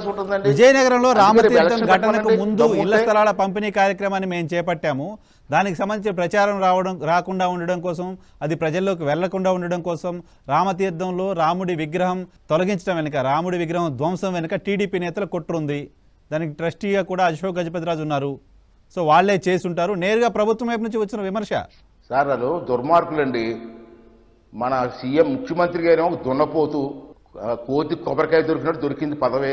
ఉంటుందండి విజయనగరంలో అందుకే రామతీర్థం ఎలక్షన్ ఘటనకు పెట్టమనండి. ముందు దమ్ము ఇళ్ల ఉంటే స్థలాల పంపిణీ కార్యక్రమాన్ని మేము చేపట్టాము దానికి సంబంధించిన ప్రచారం రావడం రాకుండా ఉండడం కోసం అది ప్రజల్లోకి వెళ్లకుండా ఉండడం కోసం రామతీర్థంలో రాముడి విగ్రహం తొలగించడం వెనుక రాముడి విగ్రహం ధ్వంసం వెనుక టీడీపీ నేతల కుట్రుంది దానికి ట్రస్టీగా కూడా అశోక్ గజపతిరాజు ఉన్నారు సో వాళ్ళే చేసుంటారు నేరుగా ప్రభుత్వం వైపు నుంచి వచ్చిన విమర్శ సార్ వాళ్ళు దుర్మార్గులండి మన సీఎం ముఖ్యమంత్రి గారు ఒక దున్నపోతు ఆ, కోతి కొబ్బరికాయ దొరికినట్టు దొరికింది పదవే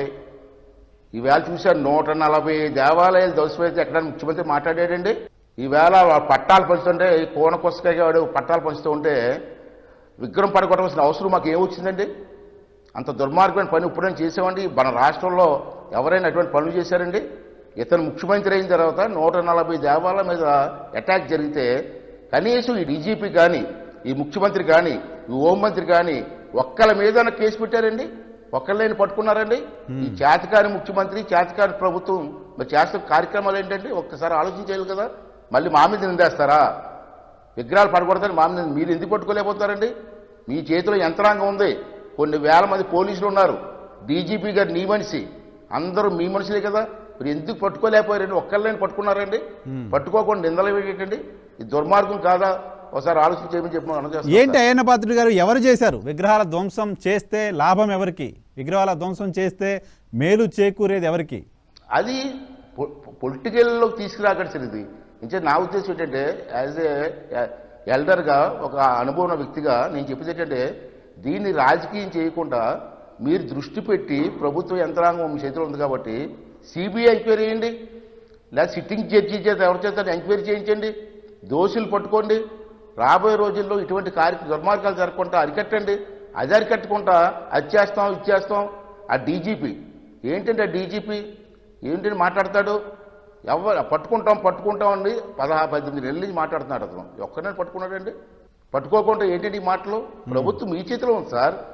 ఈవేళ చూశారు నూట నలభై దేవాలయాలు దోసిపోతే ఎక్కడ ముఖ్యమంత్రి మాట్లాడాడండి ఈవేళ వాళ్ళ పట్టాలు పంచుతుంటే ఈ కోన కొసకాయ వాడు పట్టాలు పంచుతూ ఉంటే విగ్రహం పడగొట్టవలసిన అవసరం మాకు ఏమొచ్చిందండి అంత దుర్మార్గమైన పని ఇప్పుడైనా చేసామండి మన రాష్ట్రంలో ఎవరైనా అటువంటి పనులు చేశారండి ఇతను ముఖ్యమంత్రి అయిన తర్వాత నూట నలభై దేవాలయాల మీద అటాక్ జరిగితే కనీసం ఈ డీజీపీ కానీ ఈ ముఖ్యమంత్రి కానీ ఈ హోంమంత్రి కానీ ఒక్కళ్ళ మీద కేసు పెట్టారండి ఒక్కళ్ళని పట్టుకున్నారండి ఈ చేతకాని ముఖ్యమంత్రి చేతకాని ప్రభుత్వం మరి చేస్తున్న కార్యక్రమాలు ఏంటంటే ఒక్కసారి ఆలోచించాలి కదా మళ్ళీ మా మీద నిందేస్తారా విగ్రహాలు పడకూడదని మా మీద మీరు ఎందుకు పట్టుకోలేకపోతారండి మీ చేతిలో యంత్రాంగం ఉంది కొన్ని వేల మంది పోలీసులు ఉన్నారు డీజీపీ గారు నీ మనిషి అందరూ మీ మనుషులే కదా మీరు ఎందుకు పట్టుకోలేకపోయారండి ఒక్కళ్ళని పట్టుకున్నారండి పట్టుకోకుండా నిందలు వేయకండి ఇది దుర్మార్గం కాదా ఒకసారి ఆలోచన చేయమని చెప్పి మనం చేస్తాం ఏంటి అయ్యన్న పాత్రుడు గారు ఎవరు చేశారు విగ్రహాల ధ్వంసం చేస్తే లాభం ఎవరికి విగ్రహాల ధ్వంసం చేస్తే మేలు చేకూరేది ఎవరికి అది పొలిటికల్లోకి తీసుకురాగలిసినది ఇంకా నా ఉద్దేశం ఏంటంటే యాజ్ ఏ ఎల్డర్గా ఒక అనుభవం ఉన్న వ్యక్తిగా నేను చెప్పేది ఏంటంటే దీన్ని రాజకీయం చేయకుండా మీరు దృష్టి పెట్టి ప్రభుత్వ యంత్రాంగం మీ చేతిలో ఉంది కాబట్టి సిబిఐ ఎంక్వైరీ చేయండి లేదా సిట్టింగ్ జడ్జి చేత ఎవరి చేత ఎంక్వైరీ చేయించండి దోషులు పట్టుకోండి రాబోయే రోజుల్లో ఇటువంటి కార్య దుర్మార్గాలు జరగకుండా అరికట్టండి అది అరికట్టకుండా అది చేస్తాం ఇది చేస్తాం ఆ డీజీపీ ఏంటంటే ఆ డీజీపీ ఏంటని మాట్లాడతాడు ఎవరు పట్టుకుంటాం పట్టుకుంటాం అండి పదహారు పద్దెనిమిది నెలల నుంచి మాట్లాడుతున్నాడు అతను ఒక్కనే పట్టుకున్నాడండి పట్టుకోకుండా ఏంటండి ఈ మాటలు ప్రభుత్వం మీ చేతిలో ఉంది సార్